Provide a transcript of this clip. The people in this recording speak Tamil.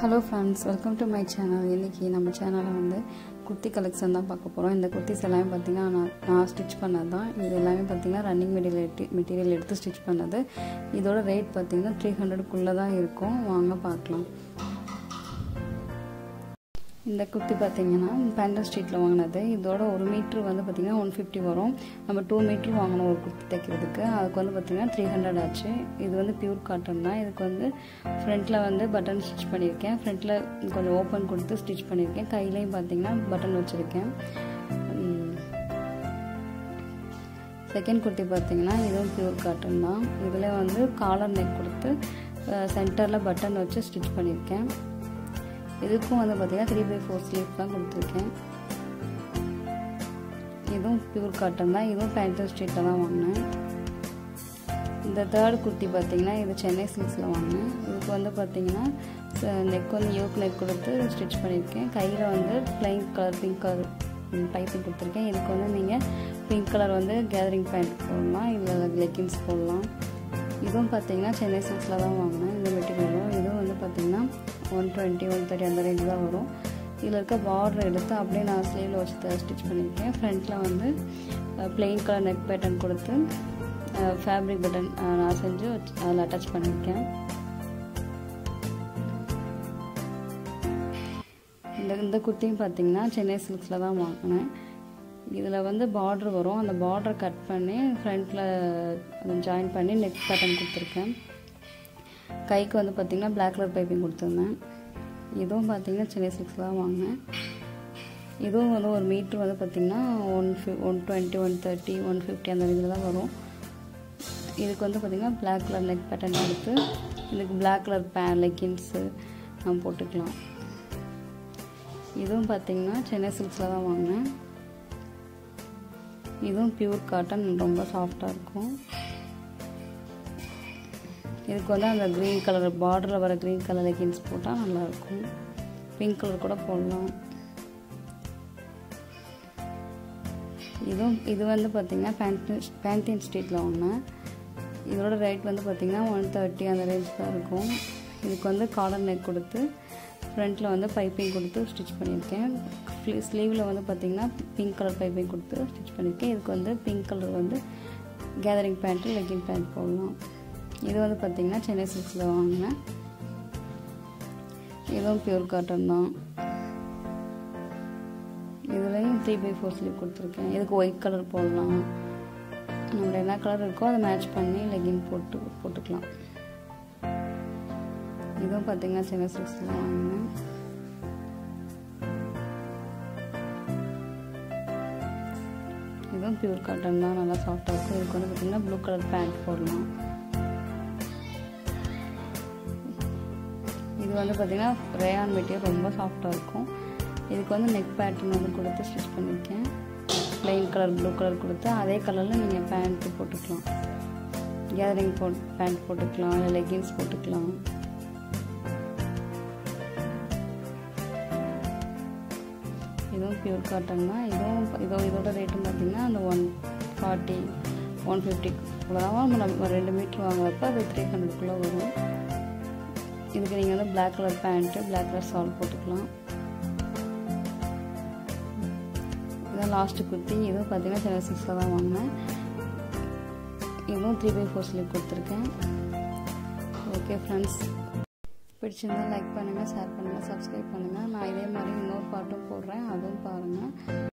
hello friends welcome to my channel இன்றைக்கி நம்ம சேனலில் வந்து குர்த்தி கலெக்ஷன் தான் பார்க்க போகிறோம் இந்த குர்த்திஸ் எல்லாமே பார்த்திங்கன்னா நான் நான் ஸ்டிச் பண்ணது தான் இது எல்லாமே பார்த்திங்கன்னா ரன்னிங் மெட்டீரியல் எடுத்து மெட்டீரியல் எடுத்து ஸ்டிச் பண்ணது இதோட ரேட் பார்த்திங்கன்னா த்ரீ ஹண்ட்ரடுக்குள்ளே தான் இருக்கும் வாங்க பார்க்கலாம் இந்த குர்த்தி பார்த்தீங்கன்னா பேண்டன் ஸ்ட்ரீட்டில் வாங்கினது இதோட ஒரு மீட்ரு வந்து பார்த்திங்கன்னா ஒன் ஃபிஃப்டி வரும் நம்ம டூ மீட்ரு வாங்கணும் ஒரு குர்த்தி தைக்கிறதுக்கு அதுக்கு வந்து பார்த்திங்கன்னா த்ரீ ஹண்ட்ரட் ஆச்சு இது வந்து பியூர் காட்டன் தான் இதுக்கு வந்து ஃப்ரண்ட்டில் வந்து பட்டன் ஸ்டிச் பண்ணியிருக்கேன் ஃப்ரண்ட்டில் கொஞ்சம் ஓப்பன் கொடுத்து ஸ்டிச் பண்ணியிருக்கேன் கையிலையும் பார்த்திங்கன்னா பட்டன் வச்சுருக்கேன் செகண்ட் குர்த்தி பார்த்தீங்கன்னா இதுவும் பியூர் காட்டன் தான் இதில் வந்து காலர் நெக் கொடுத்து சென்டரில் பட்டன் வச்சு ஸ்டிச் பண்ணியிருக்கேன் இதுக்கும் வந்து பார்த்திங்கன்னா த்ரீ பை ஃபோர் ஸ்லீவ் தான் கொடுத்துருக்கேன் இதுவும் பியூர் காட்டன் தான் இதுவும் பேண்டன் ஸ்ட்ரீட்டில் தான் வாங்கினேன் இந்த தேர்ட் குர்த்தி பார்த்திங்கன்னா இது சென்னை சில்க்ஸில் வாங்கினேன் இதுக்கு வந்து பார்த்திங்கன்னா நெக் வந்து யோக் நெக் கொடுத்து ஸ்டிச் பண்ணியிருக்கேன் கையில் வந்து plain colour pink colour piping கொடுத்துருக்கேன் இதுக்கு வந்து நீங்கள் பிங்க் கலர் வந்து கேதரிங் பேண்ட் போடலாம் இல்லை லெக்கின்ஸ் போடலாம் இதுவும் பார்த்தீங்கன்னா சென்னை சில்க்ஸில் தான் வாங்கினேன் இந்த மெட்டீரியலும் இதுவும் வந்து பார்த்திங்கன்னா ஒன் டுவெண்ட்டி ஒன் தேர்ட்டி அந்த ரேஞ்ச் தான் வரும் இதில் இருக்க பார்டர் எடுத்து அப்படியே நான் ஸ்லீவில் வச்சு ஸ்டிச் பண்ணியிருக்கேன் ஃப்ரண்ட்டில் வந்து பிளெயின் கலர் நெக் பேட்டர்ன் கொடுத்து ஃபேப்ரிக் பட்டன் நான் செஞ்சு அதில் அட்டாச் பண்ணியிருக்கேன் இந்த இந்த குர்த்தியும் பார்த்தீங்கன்னா சென்னை சில்க்ஸில் தான் வாங்கினேன் இதில் வந்து பார்ட்ரு வரும் அந்த பார்டரை கட் பண்ணி ஃப்ரண்ட்டில் அதை ஜாயின் பண்ணி நெக் பேட்டர்ன் கொடுத்துருக்கேன் கைக்கு வந்து பார்த்திங்கன்னா பிளாக் கலர் பைப்பிங் கொடுத்துருந்தேன் இதுவும் பார்த்திங்கன்னா சென்னை சில்க்ஸ் தான் வாங்கினேன் இதுவும் வந்து ஒரு மீட்ரு வந்து பார்த்திங்கன்னா ஒன் ஃபி one twenty one thirty one fifty அந்த இதில் தான் வரும் இதுக்கு வந்து பார்த்திங்கன்னா பிளாக் கலர் நெக் பேட்டர்ன் எடுத்து இதுக்கு பிளாக் கலர் பே லெக்கின்ஸு நம்ம போட்டுக்கலாம் இதுவும் பார்த்திங்கன்னா சென்னை சில்க்ஸில் தான் வாங்கினேன் இதுவும் பியூர் காட்டன் ரொம்ப சாஃப்டாக இருக்கும் இதுக்கு வந்து அந்த க்ரீன் கலர் பார்டரில் வர க்ரீன் கலர் லெகின்ஸ் போட்டால் நல்லாயிருக்கும் பிங்க் கலர் கூட போடலாம் இதுவும் இது வந்து பார்த்திங்கன்னா பேண்ட் பேண்டின் ஸ்ட்ரீட்டில் வாங்கினேன் இதோட ரேட் வந்து பார்த்திங்கன்னா ஒன் தேர்ட்டி அந்த ரேஞ்ச் தான் இருக்கும் இதுக்கு வந்து காலர் நெக் கொடுத்து ஃப்ரண்ட்டில் வந்து பைப்பிங் கொடுத்து ஸ்டிச் பண்ணியிருக்கேன் ஸ்லீவில் வந்து பார்த்திங்கன்னா பிங்க் கலர் பைப்பிங் கொடுத்து ஸ்டிச் பண்ணியிருக்கேன் இதுக்கு வந்து பிங்க் கலர் வந்து கேதரிங் பேண்ட்டு லெக்கின் பேண்ட் போடலாம் இது வந்து பார்த்திங்கன்னா சென்னை சில்க்ஸில் வாங்கினேன் இதுவும் பியூர் காட்டன் தான் இதுலேயும் த்ரீ பை ஃபோர் ஸ்லீவ் கொடுத்துருக்கேன் இதுக்கு ஒயிட் கலர் போடலாம் நம்மள என்ன கலர் இருக்கோ அதை மேட்ச் பண்ணி லெகின் போட்டு போட்டுக்கலாம் இதுவும் பார்த்தீங்கன்னா சென்னை சில்க்ஸில் வாங்கினேன் இதுவும் பியூர் காட்டன் தான் நல்லா சாஃப்டாக இருக்கும் இதுக்கு வந்து பார்த்திங்கன்னா ப்ளூ கலர் பேண்ட் போடலாம் இது வந்து பார்த்திங்கன்னா ரேயான் மெட்டீரியல் ரொம்ப சாஃப்டாக இருக்கும் இதுக்கு வந்து நெக் பேட்டர்ன் வந்து கொடுத்து ஸ்டிச் பண்ணியிருக்கேன் ப்ளைன் கலர் ப்ளூ கலர் கொடுத்து அதே கலரில் நீங்கள் பேண்ட்டு போட்டுக்கலாம் கேதரிங் போட் பேண்ட் போட்டுக்கலாம் இல்லை லெகின்ஸ் போட்டுக்கலாம் இதுவும் பியூர் காட்டன் தான் இதுவும் இதோ இதோட ரேட்டும் பார்த்திங்கன்னா அந்த ஒன் ஃபார்ட்டி ஒன் ஃபிஃப்டி தான் நம்ம ரெண்டு மீட்ரு வாங்குறப்ப அது த்ரீ ஹண்ட்ரட்குள்ளே வரும் இதுக்கு நீங்கள் வந்து black colour pant black colour shawl போட்டுக்கலாம் இதான் லாஸ்ட்டு குர்த்தி இதுவும் பார்த்தீங்கன்னா செவன் சிக்ஸில் தான் வாங்கினேன் இதுவும் த்ரீ பை ஃபோர் ஸ்லீவ் கொடுத்துருக்கேன் ஓகே ஃப்ரெண்ட்ஸ் பிடிச்சிருந்தா லைக் பண்ணுங்கள் ஷேர் பண்ணுங்கள் சப்ஸ்கிரைப் பண்ணுங்கள் நான் இதே மாதிரி இன்னொரு பாட்டும் போடுறேன் அதுவும் பாருங்கள்